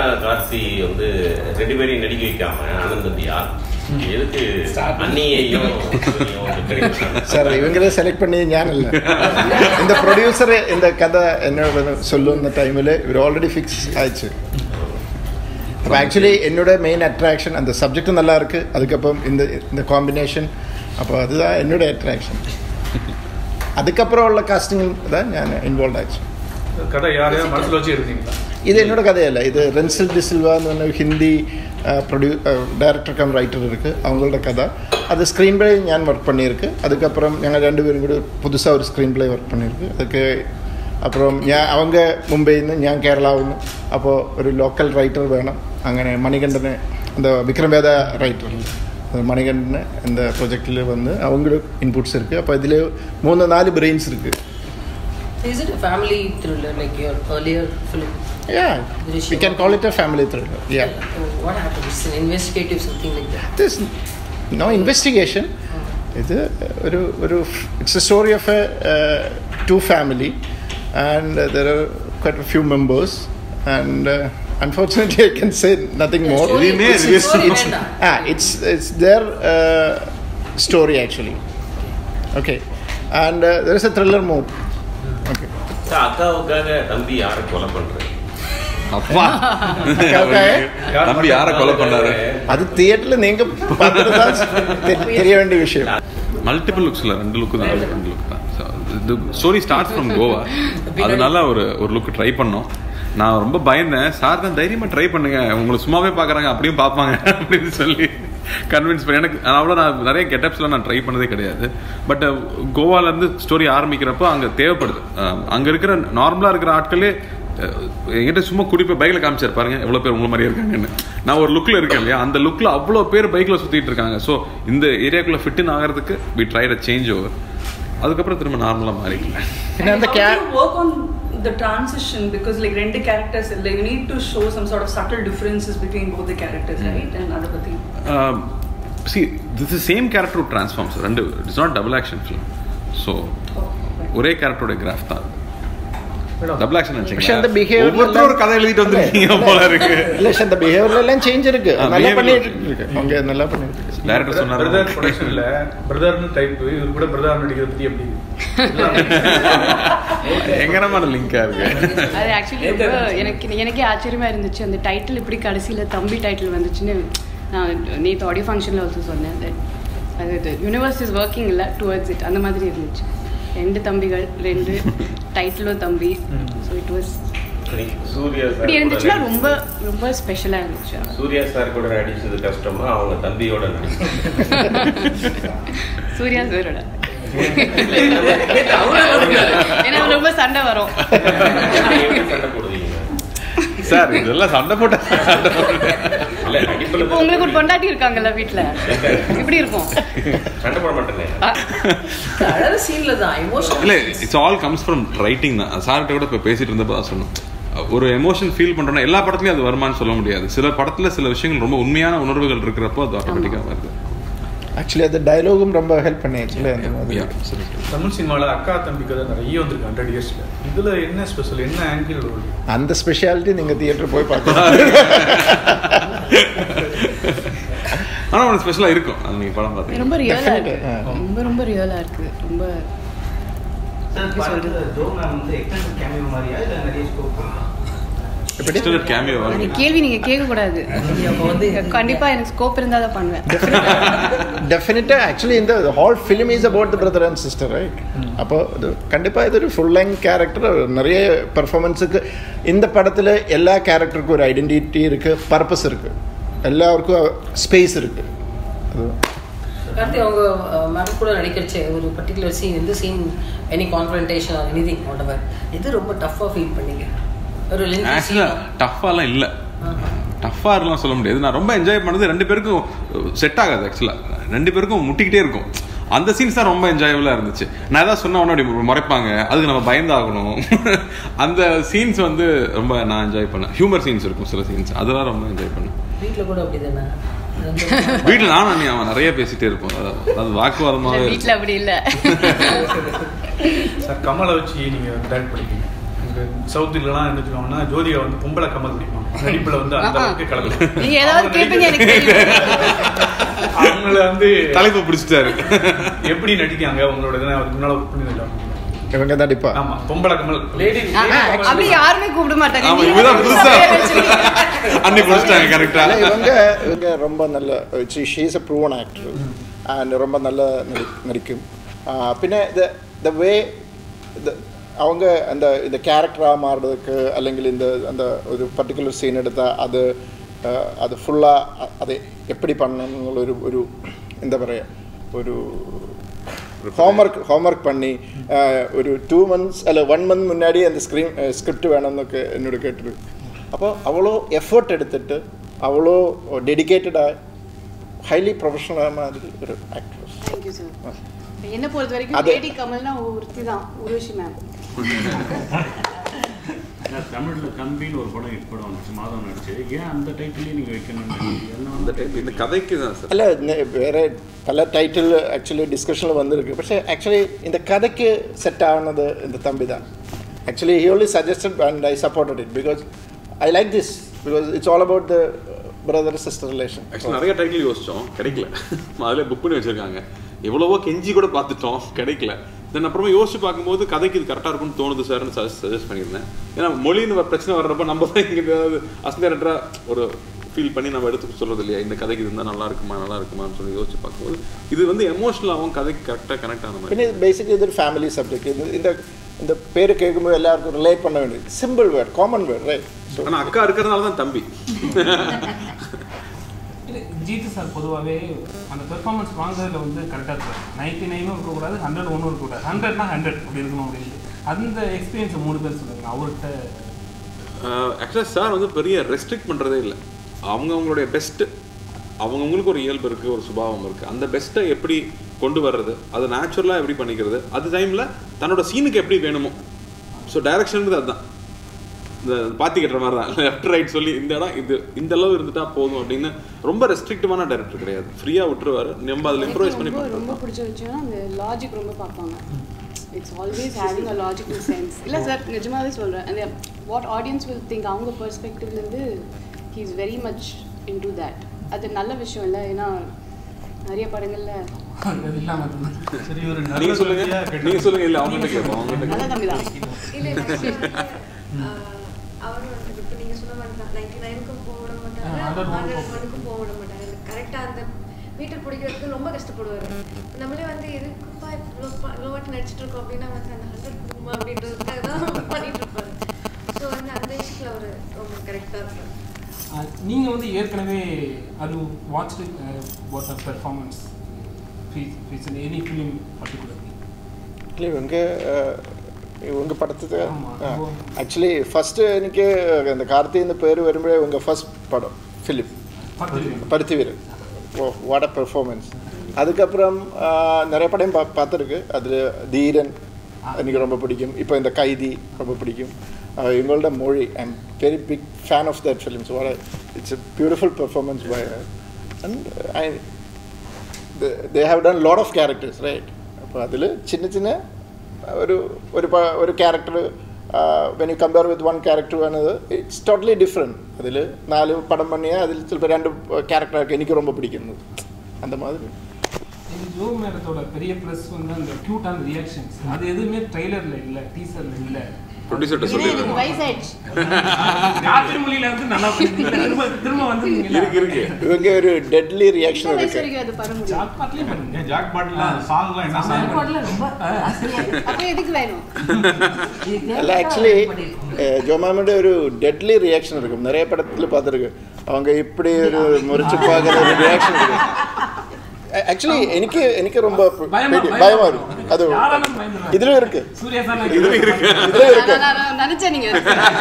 கார்த்தி வந்து ரெண்டு பேரையும் நடிக்க வைக்காம ஆனந்தந்தியா எதுக்கு அண்ணியையும் இவரையும் வந்து கிடைச்சாங்க? സാർ ഇവരെ സെലക്ട് പണി ഞാനല്ല இந்த ப்ரொடியூசர் இந்த கதை என்னோட சொல்லுന്ന ടൈമിൽ ഇവർ ഓൾറെഡി ஃபிக்ஸ் ஆயிடுச்சு அப்போ ஆக்சுவலி என்னோட மெயின் அட்ராக்ஷன் அந்த சப்ஜெக்ட் நல்லா இருக்கு அதுக்கப்புறம் இந்த இந்த காம்பினேஷன் அப்போ அதுதான் என்னோட அட்ராக்ஷன் அதுக்கப்புறம் உள்ள காஸ்டிங் தான் ഞാൻ இன்வால்வ் ஆச்சு கதை யாரையா மனசுல வச்சு எடுத்தீங்களா ഇത് എന്നോട് കഥയല്ല ഇത് റെൻസിൽ ഡിസിൽവ എന്ന് പറഞ്ഞ ഒരു ഹിന്ദി ப்ரொடியூ டைரக்டர் கம் ரைட்டர் இருக்குது அவங்களோட கதை அது ஸ்க்ரீன் பிளே ஞான் ஒர்க் பண்ணியிருக்கு அதுக்கப்புறம் ഞങ്ങൾ രണ്ടുപേരും കൂടി പുതുസാக ഒരു സ്ക്രീൻ പ്ലേ വർക്ക് பண்ணியிருக்கு அதுக்கு அப்புறம் ഞാൻ அவங்க മുംബൈയിൽ നിന്ന് ഞാൻ കേരളാവിൽ നിന്ന് അപ്പോൾ ഒരു ലോക്കൽ റൈറ്റർ വേണം അങ്ങനെ മണികണ്ഠന് அந்த விக்ரம் வேதா ரைட்டர் மணிகண்டന് இந்த ப்ரொஜெக்டில் வந்து அவங்களுக்கு இன்புட்ஸ் இருக்குது அப்போ இதில் மூணு நாலு பிரெயின்ஸ் இருக்குது Is it a family thriller like your earlier film? Yeah, Drishyam. we can call it a family thriller. Yeah. Uh, What happened? It's an investigative something like that. There's no investigation. ഇത് ഒരു ഒരു it's a story of a to family and there are quite few members and unfortunately I can say nothing more எதுவுமே It's a reveal story பண்ண வேண்டாம். ah it's it's their uh, story actually okay and uh, there is a thriller mode okay sir, அக்காவுக்காக தம்பி யாரை கொலை பண்றது அப்பா அக்காவுக்காக? தம்பி யாரை கொலை பண்ணாரு அது தியேட்டர்ல நீங்க பார்த்துட்டு தான் தெ- தெரிய வேண்டிய விஷயம் மல்டிபிள் லுக்ஸ்ல ரெண்டு லுக்கு தான் ரெண்டு லுக் தான் இது ஸ்டோரி ஸ்டார்ட் ஃப்ரம் கோவா அதனால ஒரு ஒரு லுக் ட்ரை பண்ணோம் நான் ரொம்ப பயந்தேன் சார் தான் தைரியமா ட்ரை பண்ணுங்க உங்களை சும்மாவே பாக்குறாங்க அப்படியும் பார்ப்பாங்க அப்படின்னு சொல்லி கன்வின்ஸ் பண்ணி எனக்கு அவ்வளோ நான் நிறைய கெட்டப்ஸ்லாம் நான் ட்ரை பண்ணதே கிடையாது பட் கோவால இருந்து ஸ்டோரி ஆரம்பிக்கிறப்போ அங்க தேவைப்படுது அஹ், அங்க இருக்கிற நார்மலா இருக்கிற ஆட்களே அஹ், என்கிட்ட சும்மா கூட்டி போய் பைக்ல காமிச்சார் பாருங்க எவ்வளவு பேர் உங்களை மாதிரி இருக்காங்கன்னு நான் ஒரு லுக்ல இருக்கேன் இல்லையா அந்த லுக்ல அவ்வளோ பேர் பைக்ல சுத்திட்டு இருக்காங்க ஸோ இந்த ஏரியாக்குள்ள ஃபிட்டின் ஆகிறதுக்கு we tried a change over அதுக்கப்புறம் திரும்ப நார்மலா மாறிக்கல പിന്നെ அந்த How கே do you work on the transition because like ரெண்டு characters like you need to show some sort of subtle differences between both the characters right and அதை பத்தி see this is same character transforms ரெண்டு it's not double action film so ஒரே கேரக்டரோட graph தான் double action പക്ഷെ அந்த behavior ஒவ்வொருத்தரும் ஒரு கதை எழுதிட்டு வந்திருக்கீங்க போல இருக்கு இல்ல പക്ഷെ அந்த பிஹேவியர்ல எல்லாம் சேஞ்ச் இருக்கு ஆ, நல்லா behavior பண்ணிட்டு இருக்கு அவங்க நல்லா பண்ணிட்டு இருக்கு டேரக்டர் சொன்னாரு பிரதர் ப்ரொடக்ஷன்ல பிரதர்னு டைப் இவர் கூட பிரதர் நடிக்கிறத பத்தி எப்படி எங்கனமான லிங்கா இருக்கு அது ஆக்சுவலி ரொம்ப எனக்கு எனக்கே ஆச்சரியமா இருந்துச்சு அந்த டைட்டில் இப்படி கடைசியில தம்பி டைட்டில் வந்துச்சுன்னு நான் நேற்று ஆடியோ ஃபங்க்ஷனில் ஆல்சோ சொன்னேன் that அது யூனிவர்ஸ் இஸ் ஒர்க்கிங் இல்லை டுவர்ட்ஸ் இட் அந்த மாதிரி இருந்துச்சு ரெண்டு தம்பிகள் ரெண்டு டைட்டிலும் தம்பி so it was Suriya sir இப்படி இருந்துச்சுன்னா கூட ரொம்ப ரொம்ப ஸ்பெஷலாக இருந்துச்சு சூர்யா சார் கூட நடிச்சது கஷ்டமா அவங்க தம்பியோட நடிச்சது சூர்யா சாரோட ஏன்னா ரொம்ப சண்டை வரும் எப்படி சண்டை போடுவீங்க சார் இதெல்லாம் சண்டை போட்ட சண்டை போட்டு இல்ல நடிப்புல இப்போ உங்களுக்கு ஒரு பொண்டாட்டி இருக்காங்கல்ல வீட்டில் இப்படி இருக்கும் சண்டை போட மாட்டேனே அழகு சீன்ல தான் எமோஷன் இல்ல it's all comes from writing தான் சார்கிட்ட கூட இப்போ பேசிட்டு இருந்தப்போ தான் சொன்னோம் ஒரு எமோஷன் ஃபீல் பண்றோம்னா எல்லா படத்துலயும் அது வருமான்னு சொல்ல முடியாது சில படத்துல சில விஷயங்கள் ரொம்ப உண்மையான உணர்வுகள் இருக்கிறப்போ அது ஆட்டோமேட்டிக்கா வருது ஆக்சுவலி அந்த டயலாகும் ரொம்ப ஹெல்ப் பண்ணியாச்சுல அந்த மாதிரி Yeah, சரி, சரி. தமிழ் சினிமால அக்கா தம்பி கதை நிறைய வந்திருக்கு ஹண்ட்ரட் இயர்ஸ்ல இதுல என்ன ஸ்பெஷல் என்ன ஆங்கிள் ரோல் அந்த ஸ்பெஷாலிட்டி நீங்க தியேட்டர் போய் பார்க்கலாம் ஆனா ஒன்று ஸ்பெஷலா இருக்கும் அது நீங்க படம் பார்த்தீங்க ரொம்ப ரியலாக Definitely, இருக்கு ஆ. ரொம்ப ரொம்ப ரியலாக இருக்கு ரொம்ப எப்படி சொல்றது எப்படி Extended cameo வா? அந்த கேள்வி நீங்க கேட்க கூடாது அப்போ வந்து கண்டிப்பா எனக்கு ஸ்கோப் இருந்தா தான் பண்ணுவேன் டெஃபினட்டா ஆக்சுவலி இந்த whole film is about the brother and sister right அப்போ இது கண்டிப்பாக இது ஒரு ஃபுல் லைன் கேரக்டர் நிறைய பெர்ஃபார்மன்ஸுக்கு இந்த படத்தில் எல்லா கேரக்டருக்கும் ஒரு ஐடென்டிட்டி இருக்குது பர்பஸ் இருக்குது எல்லாருக்கும் ஸ்பேஸ் இருக்குது அது கார்த்தி அவங்க மேடம் கூட நடிக்கிறச்ச ஒரு பர்டிகுலர் சீன் எந்த scene any confrontation or anything whatever இது ரொம்ப டஃப்பாக ஃபீல் பண்ணீங்க ஒரு லென்த் ஆக்சுவலா டஃப்பாலாம் இல்ல டஃப்பா இருக்கலாம் சொல்ல முடியாது நான் ரொம்ப என்ஜாய் பண்ணது ரெண்டு பேருக்கும் செட் ஆகாது ஆக்சுவலா ரெண்டு பேருக்கும் முட்டிக்கிட்டே இருக்கும் அந்த சீன்ஸ் தான் ரொம்ப என்ஜாயபுளாக இருந்துச்சு நான் ஏதாவது சொன்ன உடனே அப்படி முறைப்பாங்க அதுக்கு நம்ம பயந்தாகணும் அந்த சீன்ஸ் வந்து ரொம்ப நான் என்ஜாய் பண்ணேன் ஹியூமர் சீன்ஸ் இருக்கும் சில சீன்ஸ் அதெல்லாம் ரொம்ப என்ஜாய் பண்ணேன் வீட்டில் கூட அப்படி தானே வீட்டில் நானும் அண்ணி அவன் நிறைய பேசிட்டே இருப்போம் அதாவது அது வாக்குவாதமாகவே வீட்ல அப்படி இல்ல சார் கமலை வச்சு நீங்க டைரக்ட் பண்ணிருக்கீங்க சவுத்துலலாம் என்ன வச்சுக்கோங்கன்னா ஜோதிகா வந்து பொம்பளை கமல் பிடிப்பாங்க நடிப்புல வந்து அந்த அளவுக்கு கலக்கலாம் நீங்க ஏதாவது கேட்பீங்க எனக்கு தெரியும் அவங்கள வந்து தலைப்பு பிடிச்சிட்டாரு எப்படி நடிக்காங்க உங்களோட இதை அதுக்கு முன்னால ஒர்க் பண்ணி இவங்க தான் நடிப்பா ஆமா பொம்பளை கமல் லேடி ஆ, ஆ, அப்படி யாருமே கூப்பிட மாட்டாங்க ஆமா நீங்க இவதான் புதுசா பேர் வச்சிருக்கீங்க. அன்னி பிடிச்சிட்டாங்க கரெக்டா இல்ல, இவங்க இவங்க ரொம்ப நல்ல she's a proven actor and ரொம்ப நல்ல நடி நடிக்கும் ஆஹ் പിന്നെ ഇത് ദ വേ ഇത് அவங்க அந்த இந்த கேரக்டராக மாறுறதுக்கு അല്ലെങ്കിൽ இந்த அந்த ஒரு பர்டிகுலர் சீன் எடுத்தால் அது ஆஹ் அது ஃபுல்லாக அதை எப்படி பண்ணணுங்கிற ஒரு ஒரு എന്താ പറയുക ഒരു ஹோம்ஒர்க் ஹோம்ஒர்க் பண்ணி ஆஹ் ஒரு டூ மந்த்ஸ் அல்ல ஒன் மந்த் முன்னாடி அந்த ஸ்க்ரீன் ஸ்கிரிப்ட் வேணும்னு என்னோட கேட்டிருக்கு അപ്പോൾ அவ்வளோ எஃபர்ட் எடுத்துட்டு அவ்வளோ டெடிக்கேட்டடாக ஹைலி ப்ரொஃபஷனலாக மாதிரி ஒரு ஆக்ட்ரஸ் Thank you, sir. என்ன பொறுத்த வரைக்கும் அது- லேடி கமல்னா ஒருத்தி தான் உருவஷி மேம் நான் தமிழ்ல தம்பின்னு ஒரு படம் ஹிட் படம் வந்துச்சு மாதவன் நடிச்சு ஏன் அந்த டைட்டிலே நீங்க வைக்கணும்னு எல்லாம் அந்த டைப் இந்த கதைக்கு தான் சார் അല്ല നെ- വേറെ പല ടൈറ്റിൽ ആക്ച്വലി ഡിസ്കഷനിൽ വന്നിருக்கு പക്ഷേ ആക്ച്വലി இந்த கதைக்கு செட் ஆனது இந்த தம்பி தான் actually he only suggested and I supported it because I like this because it's all about the brother sister relation actually நிறைய டைட்டில் யோசிச்சோம் கிடைக்கல அதில் புக் பண்ணி வச்சிருக்காங்க எவ்வளவோ கெஞ்சி கூட பார்த்துட்டோம் கிடைக்கல தென் அப்புறமா யோசிச்சு பார்க்கும்போது கதைக்கு இது கரெக்டாக இருக்கும்னு தோணுது சார்னு சஜஸ்ட் பண்ணியிருந்தேன் ஏன்னா மொழின்னு ஒரு பிரச்சனை வர்றப்ப நம்ம தான் இங்கே ஏதாவது அசந்தரட்டா ஒரு ஃபீல் பண்ணி நம்ம எடுத்து சொல்றது இல்லையா இந்த கதைக்கு இது இருந்தால் நல்லா இருக்குமா நல்லா இருக்குமான்னு சொல்லி யோசிச்சு பார்க்கும்போது இது வந்து எமோஷனலாகவும் கதைக்கு கரெக்டாக கனெக்ட் ஆன மாதிரி പിന്നെ ബേസിക്കലി ഇതൊരു ഫാമിലി സബ്ജക്റ്റ് இந்த இந்த பேர் கேட்கும்போது எல்லாருக்கும் ரிலேட் பண்ண வேண்டியது simple word common word right so ஆனால் அக்கா இருக்கிறதுனால தான் தம்பி இது ஜீத்து சார் பொதுவாகவே அந்த பெர்ஃபார்மன்ஸ் வாங்குறதுல வந்து கரெக்டாக இருக்காரு நைன்டி நைனும் இருக்கக்கூடாது ஹண்ட்ரட் ஒன்றும் இருக்கக்கூடாது ஹண்ட்ரட்னா ஹண்ட்ரட் அப்படி இருக்கணும் அப்படின்னு அந்த எக்ஸ்பீரியன்ஸை மூணு பேர் சொல்லுங்க அவர்கிட்ட ஆக்சுவலாக சார் வந்து பெரிய ரெஸ்ட்ரிக்ட் பண்ணுறதே இல்லை அவங்க அவங்களுடைய பெஸ்ட்டு அவங்கவுங்களுக்கு ஒரு இயல்பு இருக்குது ஒரு சுபாவம் இருக்குது அந்த பெஸ்ட்டை எப்படி கொண்டு வர்றது அது நேச்சுரலாக எப்படி பண்ணிக்கிறது அது டைமில் தன்னோட சீனுக்கு எப்படி வேணுமோ ஸோ டைரக்ஷனுங்கிறது அதுதான் இந்த பாத்தி கட்டுற மாதிரி தான் லெஃப்ட் ரைட் சொல்லி இந்த இடம் இது இந்த அளவு இருந்துட்டா போதும் அப்படின்னு ரொம்ப ரெஸ்ட்ரிக்டிவான டைரக்டர் கிடையாது ஃப்ரீயாக விட்டுருவாரு நம்ம அதில் இம்ப்ரூவைஸ் பண்ணி ரொம்ப பண்ணுறோம் ரொம்ப பிடிச்ச விஷயம்னா அந்த லாஜிக் ரொம்ப பார்ப்பாங்க it's always having a logical sense இல்லை சார் நிஜமாவே சொல்கிறேன் அந்த வாட் ஆடியன்ஸ் வில் திங்க் அவங்க பெர்ஸ்பெக்டிவ்லேருந்து he is very much into that அது நல்ல விஷயம் இல்லை ஏன்னா நிறைய படங்கள்ல அது இல்லாமல் இருந்தது சரி ஒரு நீங்க சொல்லுங்க நீங்க சொல்லுங்க இல்லை அவங்ககிட்ட கேட்போம் அவங்ககிட்ட நல்ல தம்பி தான் இல்ல இல்ல அவர் வந்து இப்போ நீங்க சொன்ன மாதிரி தான் நைன்டி நைனுக்கும் போக விட மாட்டாங்க ஆ, hundred one ஹண்ட்ரட் ஒனுக்கும் போக விட மாட்டாங்க கரெக்டாக அந்த மீட்டர் பிடிக்கிறதுக்கு ரொம்ப கஷ்டப்படுவார் நம்மளே வந்து எதுக்குப்பா இவ்வளோ இவ்வளோ வாட்டி நடிச்சிட்டு இருக்கோம் அப்படின்னா வந்து அந்த ஹண்ட்ரட் கொடுக்குமா அப்படின்றதுக்காக தான் பண்ணிட்டு இருப்பாரு ஸோ வந்து அந்த விஷயத்தில் அவர் ரொம்ப கரெக்டாக இருப்பார் நீங்கள் வந்து ஏற்கனவே அது watch what a performance fees any film particularly இல்லை இவங்க அஹ், இவங்க படத்துக்கு ஆமா. ஆக்சுவலி ஃபஸ்ட்டு എനിക്ക് அந்த கார்த்தி இந்த பேர் வரும்போது இவங்க ஃபர்ஸ்ட் படம் ஃபிலிம் பருத்தி வீரன் ஓ வாட் அ பெர்ஃபார்மன்ஸ் அதுக்கப்புறம் ஆஹ், நிறைய படம் பா பார்த்துருக்கு அதில் தீரன் எனக்கு ரொம்ப பிடிக்கும் இப்போ இந்த கைதி ரொம்ப பிடிக்கும் ஆஹ், இவங்களோட மொழி I am very big fan of that films what it's a beautiful performance by and I they have done lot of characters right അപ്പോൾ അതിൽ ചിന്ന ചിന്ന ഒരു ഒരു പ- ഒരു character when you compare with one character എന്നത് ഇറ്റ്സ് ടോട്ടലി ഡിഫറെൻറ്റ് അതിൽ നാല് പടം പണിയാൽ അതിൽ ചിലപ്പോൾ രണ്ട് ക്യാരക്ടറാക്കി എനിക്ക് ரொம்ப பிடிക്കുന്നത് அந்த மாதிரி இது ஜோ மேடத்தோட பெரிய ப்ளஸ் வந்து அந்த க்யூட்டான ரியாக்ஷன்ஸ் அது எதுவுமே ட்ரெய்லர்ல இல்ல டீசர்ல இல்ல ப்ரொடியூசர்கிட்ட ஏன்னா எனக்கு சொல்லிடுறேன் வயசாயிடுச்சு காற்று மொழியில வந்து நல்லா பண்ணிருக்கீங்க. திரும்ப திரும்ப வந்து இருக்கு இருக்கு இவங்க ஒரு டெட்லி என்ன ரியாக்ஷன் வயசு இருக்கு வரைக்கும் அது பண்ண முடியும் ஜாக் பாட்லயும் பண்ணுங்க ஏன் ஜாக் பாட்டில் சாங்லாம் என்ன சாங் ரொம்ப அப்போ எதுக்கு வேணும் അല്ല ആക്ച്വലി ജോമാമിന്റെ ഒരു ഡെഡ്ലി റിയാക്ഷൻ இருக்கும் நிறைய படத்துல பார்த்துருக்கு அவங்க இப்படி ஒரு முறிச்சு பார்க்குற ஒரு ரியாக்ஷன் இருக்கு ஆக்சுவலி எனக்கு எனக்கு ரொம்ப பயமா பேடி- பயமா இருக்கும் அது யாராலும் பயந்துருவாங்க. இதுல இருக்கு சூர்யா சார் இதுல இருக்கு இதுல இருக்கு நான் நான் நான் நினைச்சேன் நீங்க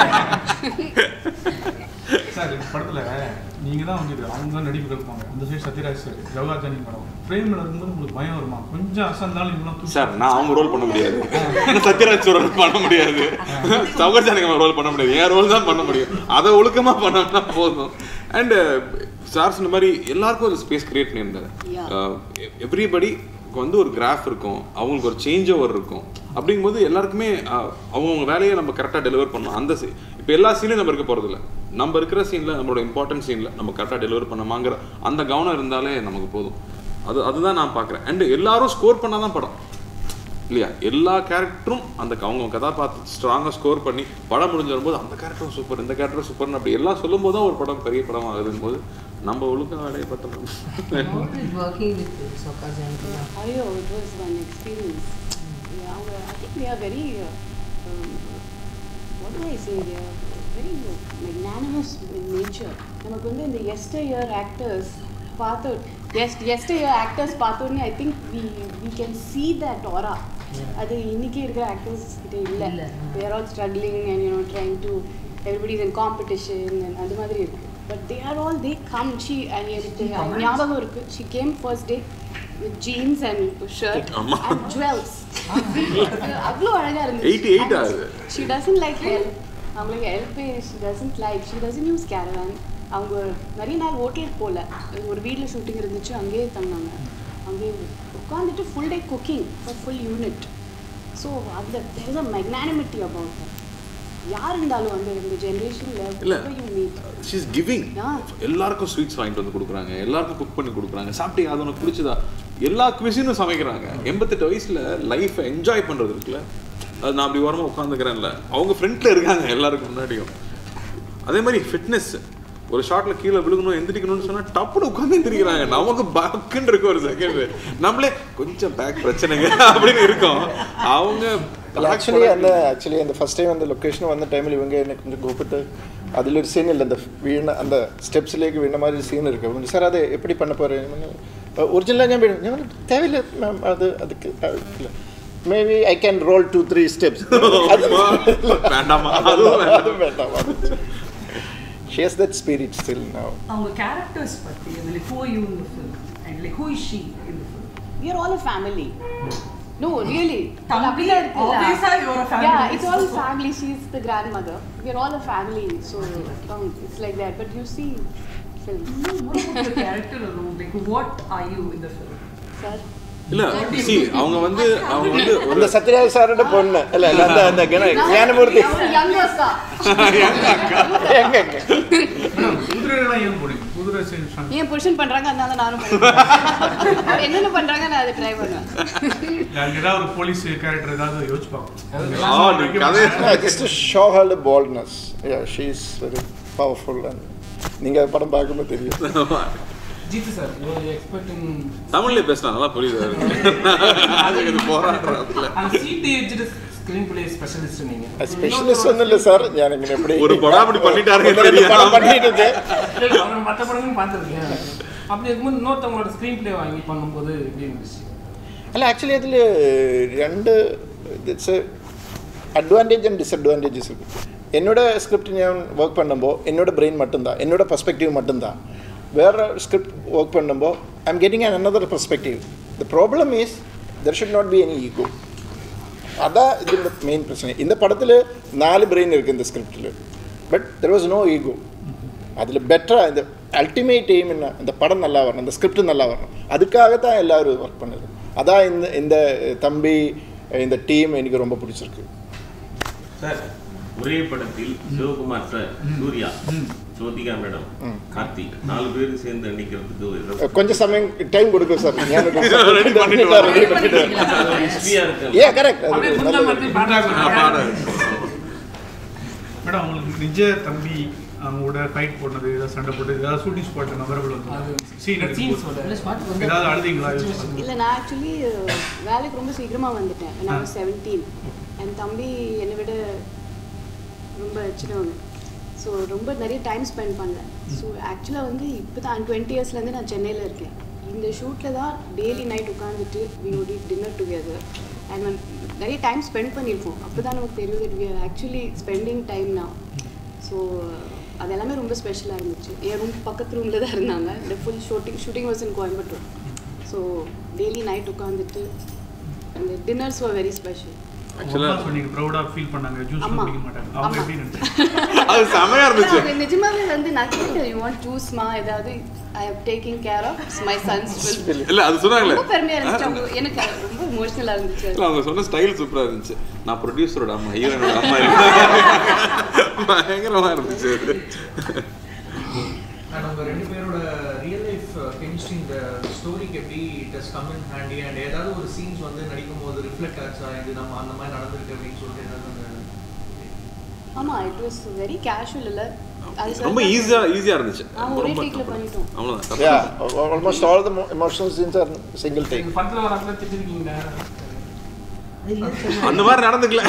சார் இந்த படத்துல நீங்க தான் வந்து இது அவங்க தான் நடிப்பு கற்பாங்க அந்த சைடு சத்யராஜ் சார் ஜவஹர்ஜானி படம் ஃப்ரேம்ல இருக்கும்போது உங்களுக்கு பயம் வருமா கொஞ்சம் அசந்தாலும் இவ்வளோ சார் நான் அவங்க ரோல் பண்ண முடியாது சத்யராஜ் ரோல் பண்ண முடியாது சௌகர்ஜானிக்கு ரோல் பண்ண முடியாது என் ரோல் தான் பண்ண முடியும் அதை ஒழுக்கமா பண்ணோம்னா போதும் அண்ட் சார் சொன்ன மாதிரி எல்லாருக்கும் ஒரு ஸ்பேஸ் கிரியேட் பண்ணியிருந்தாரு எவ்ரிபடி வந்து ஒரு கிராஃப் இருக்கும் அவங்களுக்கு ஒரு சேஞ்ச் ஓவர் இருக்கும் அப்படிங்கும்போது எல்லாருக்குமே அஹ், அவங்கவங்க வேலையை நம்ம கரெக்டாக டெலிவர் பண்ணணும் அந்த இப்போ எல்லா சீன்லையும் நம்ம இருக்க போகிறதில்ல நம்ம இருக்கிற சீனில் நம்மளோட இம்பார்ட்டன்ட் சீனில் நம்ம கரெக்டாக டெலிவர் பண்ணமாங்கிற அந்த கவனம் இருந்தாலே நமக்கு போதும் அது அதுதான் நான் பார்க்குறேன் அண்ட் எல்லாரும் ஸ்கோர் பண்ணாதான் தான் படம் இல்லையா எல்லா கேரக்டரும் அந்த அவங்க கதாபாத்திரம் ஸ்ட்ராங்காக ஸ்கோர் பண்ணி படம் முடிஞ்சு வரும்போது அந்த கேரக்டரும் சூப்பர் இந்த கேரக்டரும் சூப்பர்னு அப்படி எல்லாம் சொல்லும்போது தான் ஒரு படம் பெரிய படம் ஆகுதுங்க போது நம்ம ஒழுங்கா வேலையை பார்த்தோம் How is working with Soka Jantina? Ayo, it was one experience. Yeah, well, I think we are very, uh, um, what do I say, we are very uh, magnanimous in nature. நமக்கு வந்து இந்த ester yesteryear actors பார்த்து எஸ்ட் ester yesteryear actors பார்த்தோன்னே I think we we can see that aura அது இன்னைக்கு இருக்கிற actors கிட்ட இல்லை இல்ல. They're all struggling and you know trying to everybody in competition and அது மாதிரி இருக்கு but they are all they come she and எனக்கு ஞாபகம் இருக்கு she came first day with jeans and shirt ஆமா. அண்ட் ஜுவல்ஸ் அவ்வளோ அழகா இருந்துச்சு 88 ஆகுது. ஷி டசன்ட் லைக் ஹெல்ப் அவங்களுக்கு help she doesn't like she doesn't use caravan அவங்க நிறைய நாள் ஹோட்டலுக்கு போகல ஒரு வீட்டில் ஷூட்டிங் இருந்துச்சு அங்கேயே தந்தாங்க அங்கேயே உட்காந்துட்டு full day cooking for full unit so அந்த there is a magnanimity about யார் இருந்தாலும் அந்த இந்த இல்ல. ஜென்ரேஷனில் you meet she's giving Yeah. எல்லாருக்கும் ஸ்வீட்ஸ் வாங்கிட்டு வந்து கொடுக்குறாங்க எல்லாருக்கும் குக் பண்ணி கொடுக்குறாங்க சாப்பிட்டு அது உனக்கு பிடிச்சதா எல்லா குவிசினும் சமைக்கிறாங்க எண்பத்தெட்டு வயசுல லைஃப்பை என்ஜாய் பண்றது இருக்குல்ல அது நான் அப்படி ஓரமா உட்காந்துக்கிறேன்ல அவங்க ஃப்ரண்ட்ல இருக்காங்க எல்லாருக்கும் முன்னாடியும் அதே மாதிரி ஃபிட்னஸ் ஒரு ஷாட்ல கீழே விழுகணும் எந்திரிக்கணும்னு சொன்னா டப்புனு உட்காந்து எந்திரிக்கிறாங்க நமக்கு பேக்குன்னு இருக்கு ஒரு செகண்ட் நம்மளே கொஞ்சம் பேக் பிரச்சனைங்க அப்படின்னு இருக்கோம் அவங்க ஆக்சுவலி அந்த ஆக்சுவலி அந்த ஃபர்ஸ்ட் டைம் அந்த லொக்கேஷன் வந்த டைமில் இவங்க என்னை கொஞ்சம் கூப்பிட்டு அதில் ஒரு சீன் இல்லை அந்த വീണ அந்த സ്റ്റെപ്സിലേക്ക് വീണ மாதிரி സീൻ இருக்கு சார் அதை எப்படி பண்ண போகிறேன் ഒറിജിനലാக ഞാൻ വീണു ഞാൻ പറഞ്ഞു, தேவையில்லை மேம் அது அதுக்கு இல்லை maybe I can roll two three steps அது வேண்டாமா அதுவும் அதுவும் அதுவும் வேண்டாம் she has that spirit still now அவங்க கேரக்டர்ஸ் பத்தி like who are you in the film and like who is she in the film we are all a family. No, really. Thambi, அப்படிலாம் இருக்குல்ல? obviously you're a family. Yeah, it's all family. She's the grandmother. We are all a family. So um, it's like that. But you see film. No, more about the character alone. Like, what are you in the film? Sir? இல்ல see அவங்க வந்து அவங்க வந்து ஒரு அந்த சத்யராஜ் சாரோட பொண்ணு இல்ல இல்ல, அந்த அந்த கண- ஞானமூர்த்தி அவர் youngest தான். எங்க எங்க குதிரைலாம் ஏன் போடுங்க குதிரை செஞ்சு என் புருஷன் பண்றாங்க அதனால நானும் பண்ணுவேன் அவர் என்னென்ன பண்றாங்க நான் அதை ட்ரை பண்ணுவேன் யாருக்கு ஏதாவது ஒரு போலீஸ் கேரக்டர் ஏதாவது யோசிச்சு ஆ, நீ கதை பார்ப்போம் just show her boldness yeah she is very powerful and நீங்க படம் பார்க்கும்போது தெரியும் ஜித்து சார் யூ எக்ஸ்பெக்டிங் தமிழ்ல பேசினா நல்லா புரியுது அதுக்கு இது போராடுறதுல அந்த seat edged screenplay specialist நீங்க ஸ்பெஷலிஸ்ட் ஒன்றும் இல்லை சார் எனக்கு எப்படி ஒரு படம் அப்படி பண்ணிட்டாருங்க ஒரு ரெண்டு படம் பண்ணிட்டு இருக்கேன். இல்ல, அவர் மற்ற படங்களும் பார்த்துருக்கேன் அப்படி இருக்கும்போது இன்னொருத்தவங்களோட ஸ்க்ரீன் பிளே வாங்கி பண்ணும்போது எப்படி இருந்துச்சு അല്ല ആക്ച്വലി അതിൽ രണ്ട് ഇറ്റ്സ് அட்வான்டேஜ் அண்ட் டிஸ்அட்வான்டேஜஸ் இருக்கு என்னோட ஸ்கிரிப்ட் நான் ஒர்க் பண்ணும்போது என்னோட பிரெயின் மட்டும்தான் என்னோட பர்ஸ்பெக்டிவ் மட்டும்தான் வேற ஸ்கிரிப்ட் ஒர்க் பண்ணும்போது I am getting an another perspective the problem is there should not be any ego அதான் ഇതിൻ്റെ മെയിൻ പ്രശ്നം இந்த படத்தில் நாலு பிரெயின் இருக்குது இந்த ஸ்கிரிப்டில் but there was no ego அதில் பெட்டராக இந்த அல்டிமேட் எய்ம் என்ன இந்த படம் நல்லா வரணும் இந்த ஸ்கிரிப்ட் நல்லா வரணும் அதுக்காக தான் எல்லாரும் ஒர்க் பண்ணுது அதான் இந்த இந்த தம்பி இந்த டீம் எனக்கு ரொம்ப பிடிச்சிருக்கு சார் ஒரே படத்தில் சிவகுமார் சார் சூர்யா ஜோதிகா மேடம் கார்த்திக் நாலு பேர் சேர்ந்து நடிக்கிறதுக்கு ஒரு கொஞ்சம் சமயம் டைம் கொடுக்கும் சார் Ready பண்ணிட்டு வரேன். ஹிஸ்டரியா இருக்கு ஏ கரெக்ட் அப்படியே புரிஞ்ச மாதிரி பாடுறாங்க மேடம் உங்களுக்கு நிஜ தம்பி அவங்களோட ஃபைட் போட்டது ஏதாவது சண்டை போட்டது ஏதாவது ஷூட்டிங் ஸ்பாட் மெமரபிள் அது வந்து சீன் scenes ஓட. ஏதாவது அழுதிங்களா யோசிச்சு பாருங்க. இல்லை நான் ஆக்சுவலி வேலைக்கு ரொம்ப சீக்கிரமாக வந்துட்டேன் நான் செவன்டீன் என் தம்பி என்னை விட ரொம்ப சின்னவங்க ஸோ ரொம்ப நிறைய டைம் ஸ்பெண்ட் பண்ணேன் ஸோ ஆக்சுவலாக வந்து இப்போ தான் டுவெண்ட்டி இயர்ஸ்லேருந்து நான் சென்னையில் இருக்கேன் இந்த ஷூட்டில் தான் டெய்லி நைட் உட்காந்துட்டு we would eat dinner together and நிறைய டைம் ஸ்பெண்ட் பண்ணியிருக்கோம் அப்போ தான் நமக்கு தெரியும் that we are actually spending time now so அது எல்லாமே ரொம்ப ஸ்பெஷலாக இருந்துச்சு என் ரூம் பக்கத்து ரூமில் தான் இருந்தாங்க இந்த full shooting shooting was in Coimbatore so daily night உட்காந்துட்டு அந்த dinners were very special Actually- ஆக்சுவலாக சொன்னீங்க ப்ரௌடாக ஃபீல் பண்ணாங்க ஜூஸ் ஆமா. குடிக்க மாட்டாங்க அவங்க ஆமா. எப்படி நினைச்சாங்க அது செமையா இருந்துச்சு அவங்க நிஜமாவே வந்து நான் கேட்டேன் யூ வாண்ட் ஜூஸ்மா ஏதாவது I have taking care of my sons will இல்ல அது சொன்னாங்களே ரொம்ப பெருமையா இருந்துச்சு அவங்க எனக்கு அது ரொம்ப எமோஷனலா இருந்துச்சு இல்ல அவங்க சொன்ன ஸ்டைல் சூப்பரா இருந்துச்சு நான் ப்ரொடியூசரோட அம்மா ஹீரோனோட அம்மா இல்ல. பயங்கரமா இருந்துச்சு அது. அண்ட் உங்க ரெண்டு பேரோட ரியல் லைஃப் கெமிஸ்ட்ரி இந்த ஸ்டோரிக்கு எப்படி it has come in handy and ஏதாவது ஒரு சீன்ஸ் வந்து நடிக்கும் போது ரிஃப்ளெக்ட் ஆச்சா இது நம்ம அந்த மாதிரி நடந்திருக்கு அப்படின்னு சொல்லிட்டு ஏதாவது அந்த ஆமா இட் வாஸ் வெரி கேஷுவல் இல்ல அது ரொம்ப ஈஸியா ஈஸியா இருந்துச்சு ஆமா, ஒரே take ல பண்ணிட்டோம். அவ்வளவுதான் Yeah, al- almost all the mo- emotional scenes are single take. படத்துல வர இடத்துல திட்டிருக்கீங்க அந்த மாதிரி நடந்துக்கல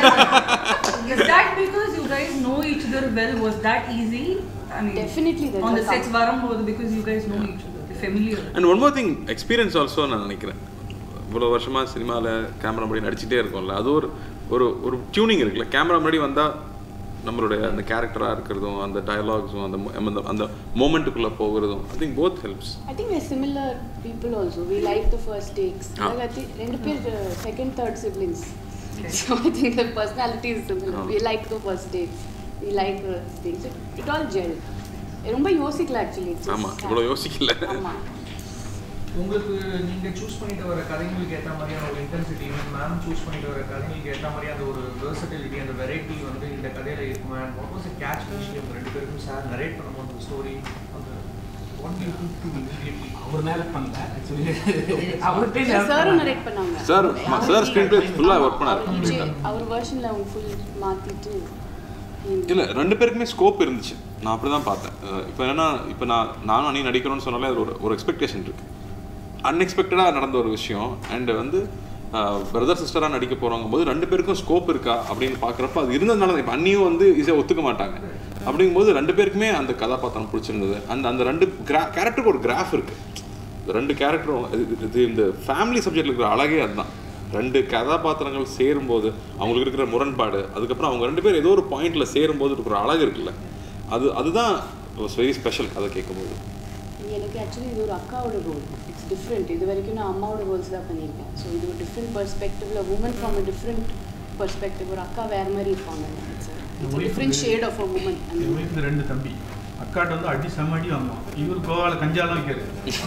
Is that because you guys know each other well? Was that easy? I mean, Definitely there on was the some- sets வரும்போது because you guys know each other, they're familiar. And one more thing experience also நான் நினைக்கிறேன் இவ்வளோ வருஷமா சினிமாவில் camera முன்னாடி நடிச்சிட்டே இருக்கோம்ல அது ஒரு ஒரு ஒரு டியூனிங் இருக்குல்ல கேமரா முன்னாடி வந்தால் நம்மளுடைய அந்த கேரக்டராக இருக்கிறதும் அந்த டயலாக்ஸும் அந்த mo- அந்த அந்த மூமெண்ட்டுக்குள்ளே போகிறதும் I think both helps I think we're similar people also. We like the first takes. Ah. Like I think ரெண்டு பேர் uh, second, third siblings. So I think the personality is similar. Ah. We like the first takes. We like the things. It, it all gel. ரொம்ப யோசிக்கல actually ஆமாம் இவ்வளோ யோசிக்கல ஆமா உங்களுக்கு நீங்க சூஸ் பண்ணிட்டு வர கதைங்களுக்கு ஏற்ற மாதிரியான ஒரு இன்டென்சிட்டி மேம் சூஸ் பண்ணிட்டு வர கதைங்களுக்கு ஏற்ற மாதிரி அந்த ஒரு வெர்சட்டிலிட்டி அந்த வெரைட்டி வந்து இந்த கதையில இருக்கும் அண்ட் வாட் வாஸ் கேட்ச் விஷயம் ரெண்டு பேருக்கும் சார் நரேட் பண்ணும்போது ஸ்டோரி அந்த ஒன் யூ டு இமீடியட்லி அவர் நேரம் பண்ணல ஆக்சுவலி அவர்கிட்ட சாரும் நரேட் பண்ணாங்க சார் சார் ஸ்க்ரீன் பிளே ஃபுல்லாக ஒர்க் பண்ணார் அவர் விஜய் அவர் வெர்ஷன்ல அவங்க ஃபுல் மாத்திட்டு இல்லை ரெண்டு பேருக்குமே ஸ்கோப் இருந்துச்சு நான் அப்படி தான் பார்த்தேன் அஹ் இப்போ என்னன்னா இப்போ நான் நானும் அணி நடிக்கணும்னு சொன்னாலே அது ஒரு ஒரு எக்ஸ்பெக்டேஷன் இருக்கு அன்எக்ஸ்பெக்டடாக நடந்த ஒரு விஷயம் அண்ட் வந்து பிரதர் சிஸ்டராக நடிக்க போகிறவங்க போது ரெண்டு பேருக்கும் ஸ்கோப் இருக்கா அப்படின்னு பார்க்குறப்ப அது இருந்ததுனால இப்போ அண்ணியும் வந்து ஈஸியாக ஒத்துக்க மாட்டாங்க அப்படிங்கும்போது ரெண்டு பேருக்குமே அந்த கதாபாத்திரம் பிடிச்சிருந்தது அந்த அந்த ரெண்டு கிரா கேரக்டருக்கு ஒரு கிராஃப் இருக்கு இந்த ரெண்டு கேரக்டரும் இது- இது இந்த ஃபேமிலி சப்ஜெக்ட்ல இருக்கிற அழகே அதுதான் ரெண்டு கதாபாத்திரங்கள் சேரும்போது அவங்களுக்கு இருக்கிற முரண்பாடு அதுக்கப்புறம் அவங்க ரெண்டு பேரும் ஏதோ ஒரு பாயிண்ட்ல சேரும்போது இருக்கிற அழகு இருக்குல்ல அது அதுதான் வெரி ஸ்பெஷல் அதை கேட்கும்போது எனக்கு ஆக்சுவலி இது ஒரு அக்காவோட ரோல் இட்ஸ் டிஃப்ரெண்ட் இது வரைக்கும் நான் அம்மாவோட ரோல்ஸ் தான் பண்ணியிருக்கேன் ஸோ இது ஒரு டிஃப்ரெண்ட் பர்ஸ்பெக்டிவ்ல woman from a different perspective ஒரு அக்கா வேற மாதிரி இருப்பாங்க it's different shade of a woman என் வீட்டில் ரெண்டு தம்பி அக்காட்ட வந்து அடி செம்ம அடி வாங்குவான் இவர் கோவால கஞ்சாலாம் வைக்காரு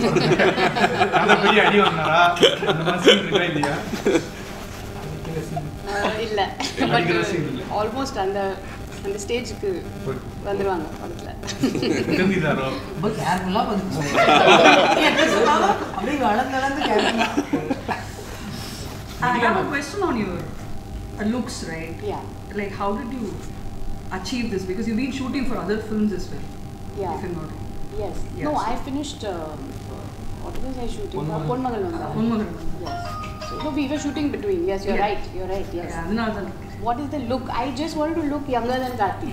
அந்த பெரிய அடி வாங்கினாரா அந்த மாதிரி scene இருக்கா இல்லையா இல்ல பட் நடிக்கிற scene இல்ல. ஆல்மோஸ்ட் அந்த அந்த ஸ்டேஜுக்கு வந்துருவாங்க படத்துல தெரிஞ்சுதாரோ ரொம்ப கேர்ஃபுல்லாக வந்து அப்படியே வளர்ந்து வளர்ந்து கேர்ஃபுல்லாக I have a question on your uh, looks, right? Yeah. Like, how did you achieve this? Because you've been shooting for other films as well. Yeah. If I'm not wrong. Yes. Yeah, No, so- I finished. Um, what was I shooting? Ponmagal. Ponmagal Vanda. Ponmagal. Yes. So, no, we were shooting between. Yes, you're Yeah. right. You're right. Yes. Yeah, அதனால தான் What is the look? I just wanted to look younger than Karthi.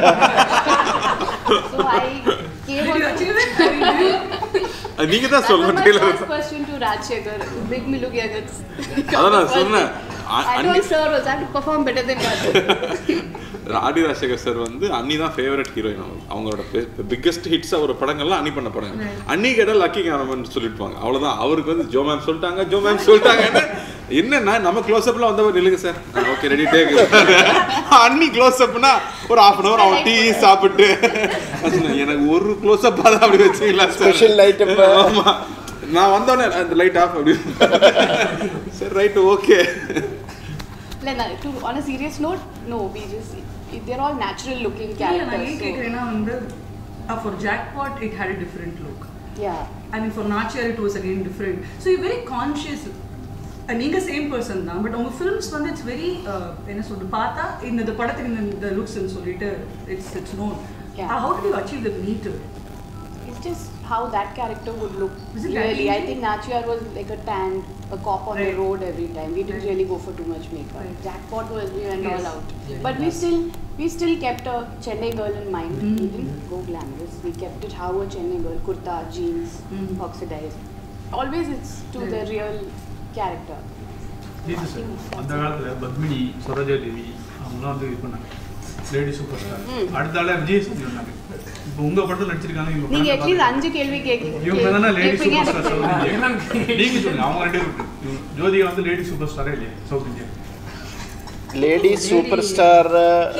so I came Did on. you achieve it? I mean, did you- அது நீங்க தான் That was சொல்லணும் my trailer. first question to Rajshekhar. Make me look younger. அதான் நான் சொன்னேன். அ- I அன்னி- told sir also I have to perform better than Karthi. ராடி ராஜசேகர் சார் வந்து அன்னி தான் ஃபேவரட் ஹீரோயின் அவங்க அவங்களோட பிக்கஸ்ட் ஹிட்ஸ் அவர் படங்கள்லாம் அன்னி பண்ண படங்க அன்னி கேட்டா லக்கி கேமராமேன் சொல்லிட்டுப்பாங்க அவ்வளவுதான் அவருக்கு வந்து ஜோ மேம் சொல்லிட்டாங்க ஜோ மேம் சொல்லிட்டாங்கன்னு என்னன்னா நம்ம க்ளோஸ் அப்ல வந்தவர் நில்லுங்க சார் ஓகே ரெடி டேக் அன்னி க்ளோஸ் அப்னா ஒரு ஹாஃப் அன் அவர் அவன் டீ சாப்பிட்டு நான் சொன்னேன், எனக்கு ஒரு க்ளோஸ் அப் தான் அப்படி வச்சுக்கலாம் Special light up. ஆமா நான் வந்தோடனே அந்த லைட் ஆஃப் அப்படி சரி right okay Like, na- to, on a serious note, no, we just, they're all natural looking இல்ல, நான் characters. ஏன் so- கேக்குறேன்னா வந்து uh, for Jackpot it had a different look. Yeah. I mean for Nachar it was again different. So you're very conscious. Uh, நீங்க same person தான் but உங்க films வந்து it's very என்ன சொல்றது பார்த்தா இந்த இந்த படத்துக்கு இந்த இந்த லுக்ஸ்ன்னு சொல்லிட்டு it's it's known Yeah. How do you achieve the metre It's just how that character would look. Is it really, that I easy? think Nachiyar was like a tanned, a cop on the Right. road every time. We didn't Right. really go for too much makeup. Right. Jackpot was we went Yes. all out. Yeah. But we still we still kept a Chennai girl in mind. We Mhm. didn't go glamorous. We kept it how a Chennai girl, kurta, jeans, Mhm. oxidized. Always it's to the Right. real character. இது sir அந்த காலத்தில் பத்மினி சரோஜா தேவி அவங்களாம் வந்து இது பண்ணாங்க lady super star ம். அடுத்த ஆள விஜய் சேதுபதி வந்தாங்க இப்போ உங்க படத்தில் நடிச்சிருக்காங்க இவங்க நீங்க படத்தை அட்லீஸ்ட் பார்த்து- அஞ்சு கேள்வி கேட்க இவங்க தானே லேடி கேட்பீங்க சூப்பர் ஸ்டார் எனக்கு சவுத் தெரியும். இந்தியா நீங்க சொல்லுங்க அவங்க ரெண்டு பேரும் இவங்க- ஜோதிகா வந்து லேடி சூப்பர் ஸ்டாரே இல்லையா south India lady super star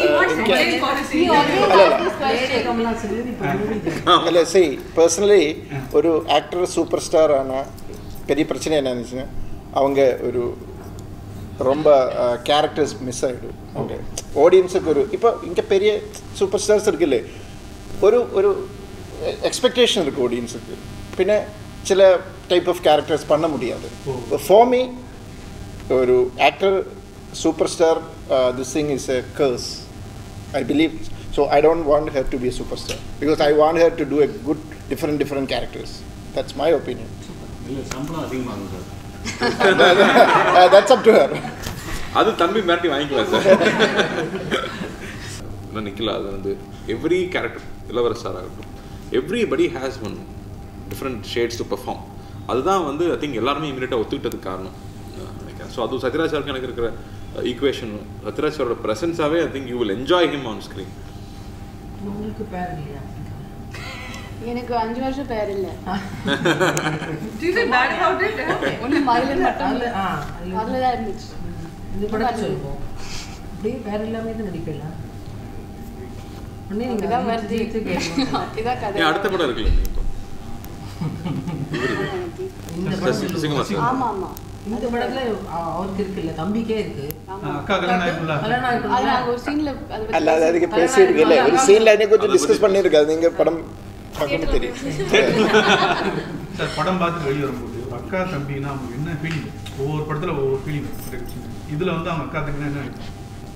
இல்லை சரி பர்சனலி ஒரு ஆக்டர் சூப்பர் ஸ்டார் ஆனால் பெரிய பிரச்சனை என்ன இருந்துச்சுன்னா அவங்க ஒரு ரொம்ப கேரக்டர்ஸ் மிஸ் ஆகிடும் அவங்க ஆடியன்ஸுக்கு ஒரு இப்போ இங்கே பெரிய சூப்பர் ஸ்டார்ஸ் இருக்குல்ல ஒரு ஒரு எக்ஸ்பெக்டேஷன் இருக்குது ஆடியன்ஸுக்கு பின்ன சில டைப் ஆஃப் கேரக்டர்ஸ் பண்ண முடியாது ஃபார் ஒரு actor super star this thing is a curse I believe so. I don't want her to be a superstar because I want her to do a good, different, different characters. That's my opinion. இல்லை சம்பளம் அதிகமாகும் sir Uh, that's up to her. அது தம்பி மிரட்டி வாங்கிக்கலாம் sir இன்னும் நிக்கல அது வந்து எவ்ரி கேரக்டர் இளவரசராக இருக்கட்டும் everybody has one different shades to perform அதுதான் வந்து ஐ திங்க் எல்லாருமே இமீடியட்டாக ஒத்துக்கிட்டதுக்கு காரணம் அஹ் நினைக்கிறேன் ஸோ அது சத்யராஜ் சாருக்கு எனக்கு இருக்கிற ஈக்குவேஷன் சத்யராஜ் சாரோட ப்ரெசன்ஸாகவே I think you will enjoy him on screen உங்களுக்கு பேர் இல்லையா எனக்கு அஞ்சு வருஷம் பேர் இல்லை Do you feel bad about it? Only Mayilan மட்டும் அதுல- ஆ, இல்லை அதில் தான் இருந்துச்சு இந்த படத்தை சொல்லுவோம் அப்படியே பேர் இல்லாமே தான் நடிக்கலாம் உடனே நீங்க அப்படிதான் அதை வருது எடுத்து கேட்கணும். அப்படிதான் கதை ஏன் அடுத்த படம் இருக்குல்ல இப்போ இந்த சசி- படம் சசிகுமார் சார். ஆமா ஆமா இந்த படத்துல அ- அவருக்கு இருக்குல்ல தம்பிக்கே இருக்கு அக்கா கல்யாணம் ஆயிருக்குல்ல? கல்யாணம் அது ஆயிருக்குல்ல? நாங்கள் ஒரு சீனில் அதை பத்தி அல்ல அது அதுக்கு கல்யாணம் பேசியிருக்கல ஒரு ஆயிருக்குல்ல? சீனில் எனக்கு கொஞ்சம் டிஸ்கஸ் பண்ணியிருக்காது நீங்கள் படம் பார்க்கணும் தெரியும் சார் படம் பார்த்துட்டு வெளியே வரும்போது ஒரு அக்கா தம்பினா அவங்க என்ன ஃபீலிங் ஒவ்வொரு படத்துல ஒவ்வொரு ஃபீலிங் இதுல வந்து அவங்க அக்கா தம்பினா என்ன நினைப்பாங்க?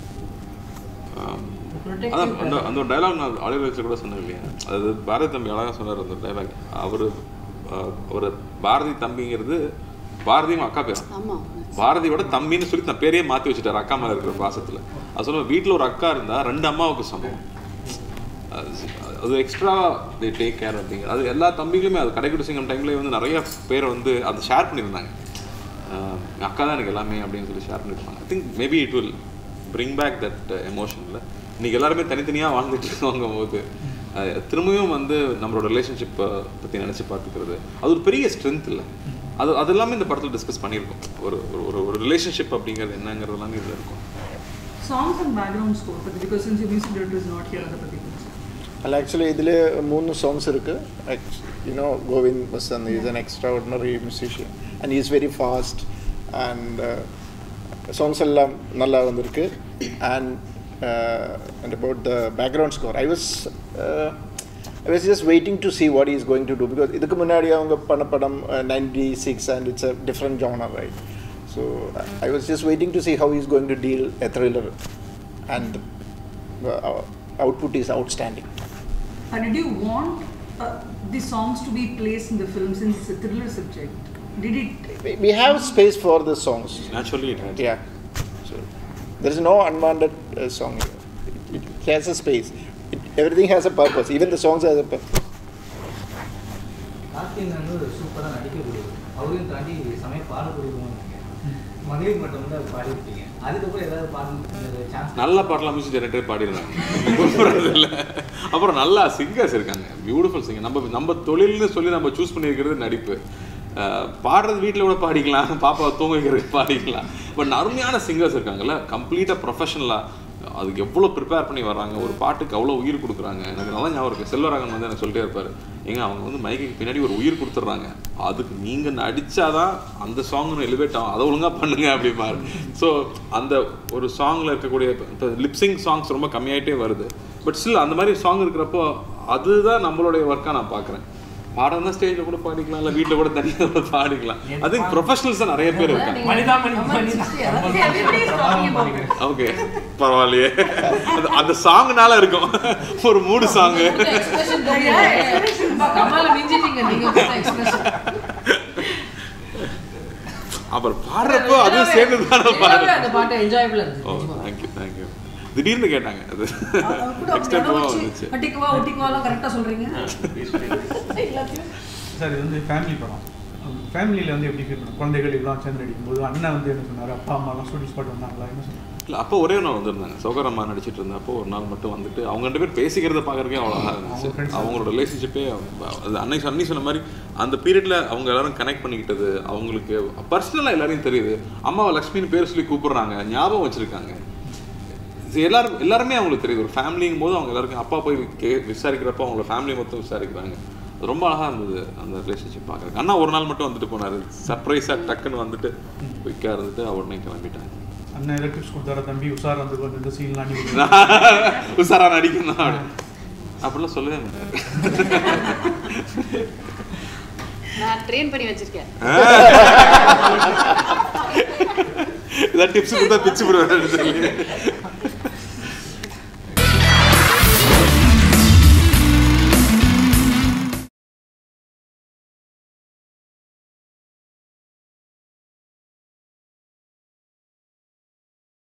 ஆம். அதான் அந்த அந்த ஒரு டைலாக் நான் ஆடியோ வச்சு கூட சொன்னேன் இல்லையா அது பாரதி தம்பி அழகாக சொன்னார் அந்த டைலாக் அவர் அவர் பாரதி தம்பிங்கிறது பாரதியும் அக்கா பேர் ஆமா பாரதியோட தம்பின்னு சொல்லி தன் பேரையே மாற்றி வச்சுட்டார் அக்கா மேலே இருக்கிற பாசத்தில் அது சொல்ல வீட்டில் ஒரு அக்கா இருந்தால் ரெண்டு அம்மாவுக்கு சமம் அது- அது எக்ஸ்ட்ரா தே டேக் கேர் அப்படிங்க அது எல்லா தம்பிகளுமே அது கடைக்குடி சிங்கம் டைம்லேயே வந்து நிறைய பேர் வந்து அதை ஷேர் பண்ணியிருந்தாங்க ஆஹ் என் அக்கா தான் எனக்கு எல்லாமே அப்படின்னு சொல்லி ஷேர் பண்ணியிருப்பாங்க I think maybe it will bring back that எமோஷனில் இன்னைக்கு எல்லாருமே தனித்தனியாக வாழ்ந்துட்டு இருக்கவங்க போது அஹ் திரும்பியும் வந்து நம்மளோட ரிலேஷன்ஷிப்பை பற்றி நினச்சி பார்த்துக்கிறது அது ஒரு பெரிய ஸ்ட்ரென்த் இல்லை அது அது எல்லாமே இந்த படத்தில் டிஸ்கஸ் பண்ணியிருக்கோம் ஒரு ஒரு- ஒரு ஒரு ரிலேஷன்ஷிப் அப்படிங்கிறது என்னங்கிறது எல்லாமே இதில் இருக்கும் Songs and background score, but because since your music director is not here, அதை பத்தி கொஞ்சம் അല്ല ആക്ച്വലി ഇതിൽ മൂന്ന് സോങ്സ് ഇருக்கு you know Govind Vasanth is an extraordinary musician and is very fast and songs എല്ലാം நல்லா வந்திருக்கு and and about the background score I was I was just waiting to see what is going to do because இதுக்கு முன்னாடி அவங்க பண்ண படம் ninety six and it's a different genre right so I was just waiting to see how is going to deal a thriller and output is outstanding. And did you want uh, the songs to be placed in the film since it's a thriller subject? Did it? We- We have space for the songs. Naturally, it has. Yeah. So there is no unwanted uh, song. here. It, it has a space. It, everything has a purpose. Even the songs has a purpose. Karthikan வந்து சூப்பராக நடிக்கக்கூடியவர் அவரையும் தாண்டி சமயம் பாடக்கூடியவங்க மகளிர் மட்டும் வந்து அவர் பாடிருப்பீங்க அதுக்கப்புறம் ஏதாவது பாடுறது சான்ஸ் நல்ல பாட்டெல்லாம் மியூசிக் டைரக்டர் பாடிடுறாங்க இல்லை அப்புறம் நல்லா சிங்கர்ஸ் இருக்காங்க பியூட்டிஃபுல் சிங்கர் நம்ம நம்ம தொழில்னு சொல்லி நம்ம சூஸ் பண்ணியிருக்கிறது நடிப்பு அஹ், பாடுறது வீட்டில் கூட பாடிக்கலாம் பாப்பா தூங்க வைக்கிறதுக்கு பாடிக்கலாம் பட் அருமையான சிங்கர்ஸ் இருக்காங்கல்ல கம்ப்ளீட்டாக ப்ரொஃபஷனலாக அதுக்கு எவ்வளோ ப்ரிப்பேர் பண்ணி வர்றாங்க ஒரு பாட்டுக்கு அவ்வளோ உயிர் கொடுக்குறாங்க எனக்கு நல்லா ஞாபகம் இருக்குது செல்வராகன் வந்து எனக்கு சொல்லிட்டே இருப்பார் ஏங்க அவங்க வந்து மைக்கு பின்னாடி ஒரு உயிர் கொடுத்துட்றாங்க அதுக்கு நீங்கள் நடிச்சாதான் அந்த சாங் எலிவேட் ஆகும் அதை ஒழுங்காக பண்ணுங்க அப்படிம்பாரு ஸோ அந்த ஒரு சாங்கில் இருக்கக்கூடிய இப்போ லிப்சிங் சாங்ஸ் ரொம்ப கம்மியாயிட்டே வருது பட் ஸ்டில் அந்த மாதிரி சாங் இருக்கிறப்போ அதுதான் நம்மளுடைய ஒர்க்காக நான் பார்க்குறேன் பாடம்னா ஸ்டேஜில் கூட பாடிக்கலாம் இல்லை வீட்டில் கூட தனியாக கூட பாடிக்கலாம் அது ப்ரொஃபஷனல்ஸாக நிறைய பேர் இருக்காங்க மனிதா மணி மனிதா Everybody is talking about it. Okay பரவாயில்லையே அது- அந்த சாங்னால இருக்கும் ஒரு மூடு சாங்கு எக்ஸ்பிரஷன் கமல மிஞ்சிட்டீங்க நீங்க கொடுத்த expression. அப்புறம் பாடுறப்போ அதுவும் சேர்ந்து தானே நிஜமாவே பாடு அந்த பாட்டு என்ஜாயபிளா ஓ இருந்துச்சு தேங்க்யூ தேங்க்யூ திடீர்னு கேட்டாங்க அது அவர் கூட நெக்ஸ்ட் டைம் அப்படி வந்துச்சு வச்சு ஒட்டிக்குவா ஒட்டிக்குவாலாம் கரெக்டா சொல்றீங்க எல்லாத்தையும் சார் இது வந்து ஃபேமிலி படம் ஃபேமிலியில் வந்து எப்படி ஃபீல் பண்ணும் குழந்தைகள் எல்லாம் சேர்ந்து நடிக்கும்போது அண்ணன் வந்து என்ன சொன்னார் அப்பா அம்மாலாம் ஸ்டூடெண்ட் ஸ்பாட் வந்தாங்களா என்ன சொன்னாங்க இல்லை அப்போ ஒரே நாள் வந்திருந்தாங்க சௌகரம்மா நடிச்சிட்டு இருந்தப்போ ஒரு நாள் மட்டும் வந்துட்டு அவங்க ரெண்டு பேர் பேசிக்கிறத பார்க்கறதுக்கே அவ்வளோ அழகாக இருந்துச்சு அவங்களோட ரிலேஷன்ஷிப்பே அது அன்னைக்கு அன்னி சொன்ன மாதிரி அந்த பீரியட்ல அவங்க எல்லாரும் கனெக்ட் பண்ணிக்கிட்டது அவங்களுக்கு பர்சனலாக எல்லாரையும் தெரியுது அம்மாவை லக்ஷ்மின்னு பேர் சொல்லி கூப்பிடுறாங்க ஞாபகம் வச்சிருக்காங்க இது எல்லாரும் எல்லாருமே அவங்களுக்கு தெரியுது ஒரு ஃபேமிலிங்கும் போது அவங்க எல்லாருக்கும் அப்பா போய் கே விசாரிக்கிறப்போ அவங்கள ஃபேமிலி மொத்தம் விசாரிக்கிறாங்க அது ரொம்ப அழகா இருந்தது அந்த ரிலேஷன்ஷிப் பார்க்குறேன் அண்ணா ஒரு நாள் மட்டும் வந்துட்டு போனாரு சர்ப்ரைஸாக டக்குன்னு வந்துட்டு குயிக்காக இருந்துட்டு உடனே கிளம்பிட்டாங்க அண்ணன் ஏதோ டிப்ஸ் கொடுத்தாரு தம்பி உஷாரா இருந்து கொஞ்சம் இந்த சீன்லாம் நீ உசாரா நடிக்கணும் அப்படி அப்படிலாம் சொல்லவே மாட்டாரு நான் ட்ரெயின் பண்ணி வச்சிருக்கேன் இதான் டிப்ஸ் கொடுத்தா பிச்சு போடுவாரு சொல்லி